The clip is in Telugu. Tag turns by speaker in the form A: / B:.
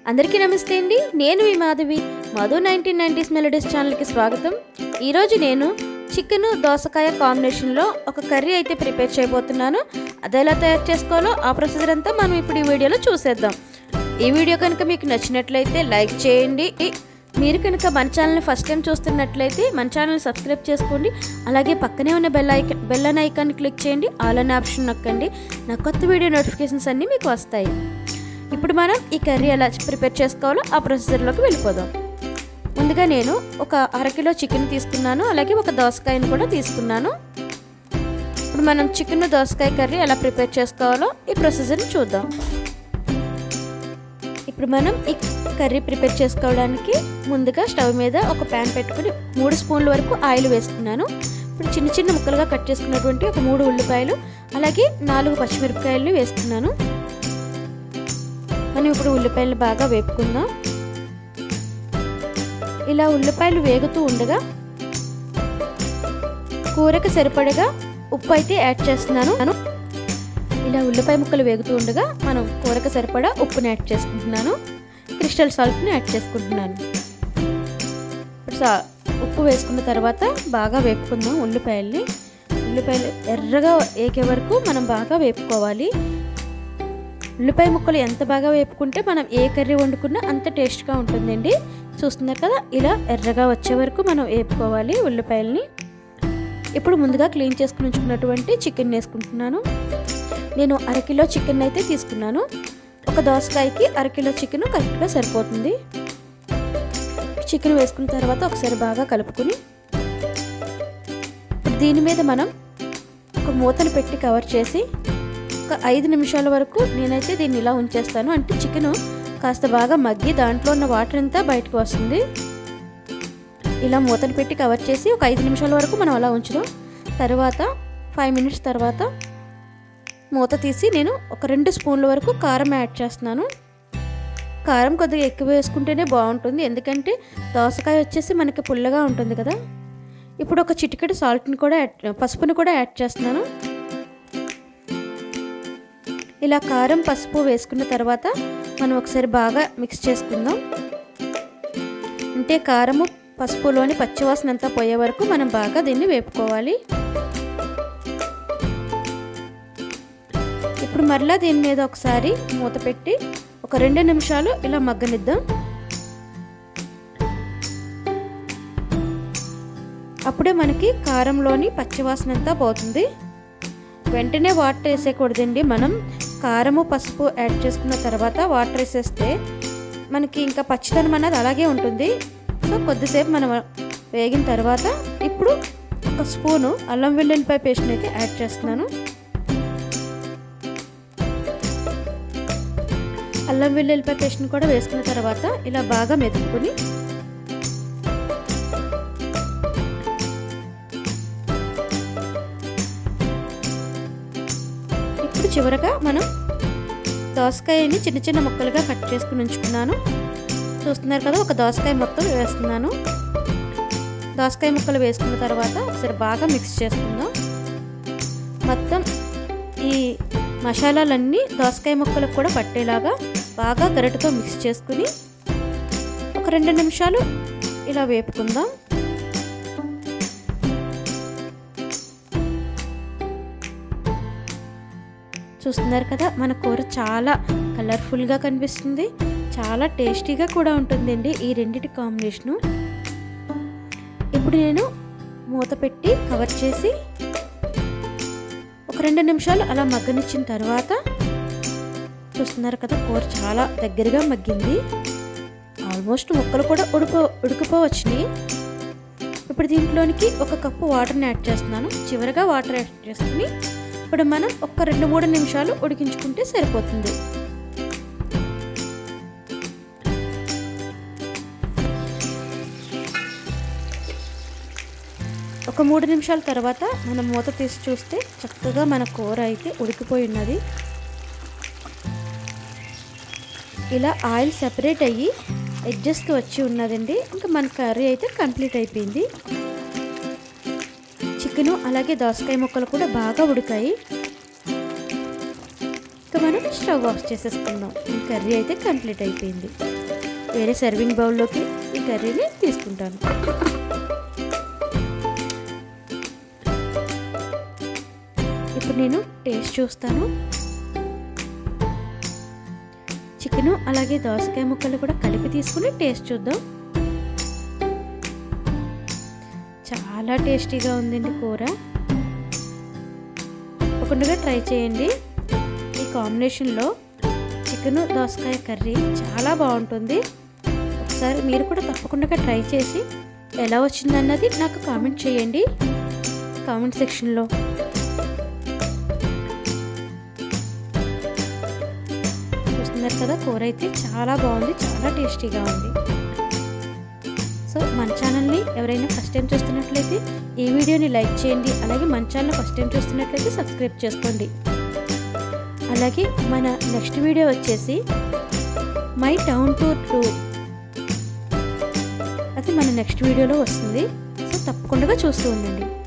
A: అందరికీ నమస్తే అండి నేను మీ Madhavi Madhu nineteen nineties melodies ఛానల్కి స్వాగతం ఈరోజు నేను చికెన్ దోసకాయ కాంబినేషన్లో ఒక కర్రీ అయితే ప్రిపేర్ చేయబోతున్నాను అది ఎలా తయారు చేసుకోవాలో ఆ ప్రొసీజర్ అంతా మనం ఇప్పుడు ఈ వీడియోలో చూసేద్దాం ఈ వీడియో కనుక మీకు నచ్చినట్లయితే లైక్ చేయండి మీరు కనుక మన ఛానల్ని ఫస్ట్ టైం చూస్తున్నట్లయితే మన ఛానల్ సబ్స్క్రైబ్ చేసుకోండి అలాగే పక్కనే ఉన్న బెల్ ఐకన్ బెల్ అనే ఐకాన్ క్లిక్ చేయండి ఆల్ అనే ఆప్షన్ నొక్కండి నా కొత్త వీడియో నోటిఫికేషన్స్ అన్నీ మీకు వస్తాయి ఇప్పుడు మనం ఈ కర్రీ ఎలా ప్రిపేర్ చేసుకోవాలో ఆ ప్రొసీజర్లోకి వెళ్ళిపోదాం ముందుగా నేను ఒక అరకిలో చికెన్ తీసుకున్నాను అలాగే ఒక దోసకాయను కూడా తీసుకున్నాను ఇప్పుడు మనం చికెన్ దోసకాయ కర్రీ ఎలా ప్రిపేర్ చేసుకోవాలో ఈ ప్రొసీజర్ని చూద్దాం ఇప్పుడు మనం ఈ కర్రీ ప్రిపేర్ చేసుకోవడానికి ముందుగా స్టవ్ మీద ఒక ప్యాన్ పెట్టుకుని మూడు స్పూన్ల వరకు ఆయిల్ వేసుకున్నాను ఇప్పుడు చిన్న చిన్న ముక్కలుగా కట్ చేసుకున్నటువంటి ఒక మూడు ఉల్లిపాయలు అలాగే నాలుగు పచ్చిమిరపకాయలు వేసుకున్నాను మనం ఇప్పుడు ఉల్లిపాయలు బాగా వేపుకుందాం ఇలా ఉల్లిపాయలు వేగుతూ ఉండగా కూరకు సరిపడగా ఉప్పు అయితే యాడ్ చేస్తున్నాను ఇలా ఉల్లిపాయ ముక్కలు వేగుతూ ఉండగా మనం కూరకు సరిపడా ఉప్పుని యాడ్ చేసుకుంటున్నాను క్రిస్టల్ సాల్ట్ని యాడ్ చేసుకుంటున్నాను ఇప్పుడు సా ఉప్పు వేసుకున్న తర్వాత బాగా వేపుకుందాం ఉల్లిపాయల్ని ఉల్లిపాయలు ఎర్రగా ఏకే వరకు మనం బాగా వేపుకోవాలి ఉల్లిపాయ ముక్కలు ఎంత బాగా వేపుకుంటే మనం ఏ కర్రీ వండుకున్నా అంత టేస్ట్గా ఉంటుందండి చూస్తున్నారు కదా ఇలా ఎర్రగా వచ్చే వరకు మనం వేపుకోవాలి ఉల్లిపాయల్ని ఇప్పుడు ముందుగా క్లీన్ చేసుకుని ఉంచుకున్నటువంటి చికెన్ వేసుకుంటున్నాను నేను అరకిలో చికెన్ అయితే తీసుకున్నాను ఒక దోసకాయకి అరకిలో చికెన్ కరెక్ట్గా సరిపోతుంది చికెన్ వేసుకున్న తర్వాత ఒకసారి బాగా కలుపుకుని దీని మీద మనం ఒక మూతను పెట్టి కవర్ చేసి ఒక ఐదు నిమిషాల వరకు నేనైతే దీన్ని ఇలా ఉంచేస్తాను అంటే చికెన్ కాస్త బాగా మగ్గి దాంట్లో ఉన్న వాటర్ అంతా బయటకు వస్తుంది ఇలా మూతను పెట్టి కవర్ చేసి ఒక ఐదు నిమిషాల వరకు మనం అలా ఉంచుదాం తర్వాత ఫైవ్ మినిట్స్ తర్వాత మూత తీసి నేను ఒక రెండు స్పూన్ల వరకు కారం యాడ్ చేస్తున్నాను కారం కొద్దిగా ఎక్కువ వేసుకుంటేనే బాగుంటుంది ఎందుకంటే దోసకాయ వచ్చేసి మనకి పుల్లగా ఉంటుంది కదా ఇప్పుడు ఒక చిటికెడు సాల్ట్ని కూడా యాడ్ పసుపుని కూడా యాడ్ చేస్తున్నాను ఇలా కారం పసుపు వేసుకున్న తర్వాత మనం ఒకసారి బాగా మిక్స్ చేసుకుందాం అంటే కారము పసుపులోని పచ్చివాసన అంతా పోయే వరకు మనం బాగా దీన్ని వేపుకోవాలి ఇప్పుడు మరలా దీని మీద ఒకసారి మూత పెట్టి ఒక రెండు నిమిషాలు ఇలా మగ్గనిద్దాం అప్పుడే మనకి కారంలోని పచ్చివాసన అంతా పోతుంది వెంటనే వాటర్ వేసేయకూడదండి మనం కారము పసుపు యాడ్ చేసుకున్న తర్వాత వాటర్ వేసేస్తే మనకి ఇంకా పచ్చిదనం అన్నది అలాగే ఉంటుంది సో కొద్దిసేపు మనం వేగిన తర్వాత ఇప్పుడు ఒక స్పూను అల్లం వెల్లుల్లిపాయ పేస్ట్ని అయితే యాడ్ చేస్తున్నాను అల్లం వెల్లుల్లిపాయ పేస్ట్ని కూడా వేసుకున్న తర్వాత ఇలా బాగా మెదుపుకొని ఇప్పుడు చివరగా మనం దోసకాయని చిన్న చిన్న ముక్కలుగా కట్ చేసుకుని ఉంచుకున్నాను చూస్తున్నారు కదా ఒక దోసకాయ మొత్తం వేస్తున్నాను దోసకాయ ముక్కలు వేసుకున్న తర్వాత ఒకసారి బాగా మిక్స్ చేసుకుందాం మొత్తం ఈ మసాలాలన్నీ దోసకాయ ముక్కలకు కూడా పట్టేలాగా బాగా గరిటతో మిక్స్ చేసుకుని ఒక రెండు నిమిషాలు ఇలా వేపుకుందాం చూస్తున్నారు కదా మన కూర చాలా కలర్ఫుల్గా కనిపిస్తుంది చాలా టేస్టీగా కూడా ఉంటుందండి ఈ రెండింటి కాంబినేషను ఇప్పుడు నేను మూత పెట్టి కవర్ చేసి ఒక రెండు నిమిషాలు అలా మగ్గనిచ్చిన తర్వాత చూస్తున్నారు కదా కూర చాలా దగ్గరగా మగ్గింది ఆల్మోస్ట్ ముక్కలు కూడా ఉడిపో ఉడికిపోవచ్చినాయి ఇప్పుడు దీంట్లోనికి ఒక కప్పు వాటర్ని యాడ్ చేస్తున్నాను చివరిగా వాటర్ యాడ్ చేసుకుని ఇప్పుడు మనం ఒక రెండు మూడు నిమిషాలు ఉడికించుకుంటే సరిపోతుంది ఒక మూడు నిమిషాల తర్వాత మనం మూత తీసి చూస్తే చక్కగా మన కూర అయితే ఉడికిపోయి ఉన్నది ఇలా ఆయిల్ సెపరేట్ అయ్యి ఎడ్జస్ట్కి వచ్చి ఉన్నదండి ఇంకా మన కర్రీ అయితే కంప్లీట్ అయిపోయింది చికెను అలాగే దోసకాయ ముక్కలు కూడా బాగా ఉడికాయి ఇంకా మనం స్టవ్ ఆఫ్ చేసేసుకుందాం ఈ కర్రీ అయితే కంప్లీట్ అయిపోయింది వేరే సర్వింగ్ బౌల్లోకి ఈ కర్రీని తీసుకుంటాను ఇప్పుడు నేను టేస్ట్ చూస్తాను చికెను అలాగే దోసకాయ ముక్కలు కూడా కలిపి తీసుకుని టేస్ట్ చూద్దాం చాలా టేస్టీగా ఉందండి కూర తప్పకుండా ట్రై చేయండి ఈ కాంబినేషన్లో చికెను దోసకాయ కర్రీ చాలా బాగుంటుంది ఒకసారి మీరు కూడా తప్పకుండా ట్రై చేసి ఎలా వచ్చిందన్నది నాకు కామెంట్ చేయండి కామెంట్ సెక్షన్లో చూస్తున్నారు కదా కూర అయితే చాలా బాగుంది చాలా టేస్టీగా ఉంది సో మన ఛానల్ని ఎవరైనా ఫస్ట్ టైం చూస్తున్నట్లయితే ఈ వీడియోని లైక్ చేయండి అలాగే మన ఛానల్ ఫస్ట్ టైం చూస్తున్నట్లయితే సబ్స్క్రైబ్ చేసుకోండి అలాగే మన నెక్స్ట్ వీడియో వచ్చేసి మై టౌన్ టూర్ టూ అది మన నెక్స్ట్ వీడియోలో వస్తుంది సో తప్పకుండా చూస్తూ ఉండండి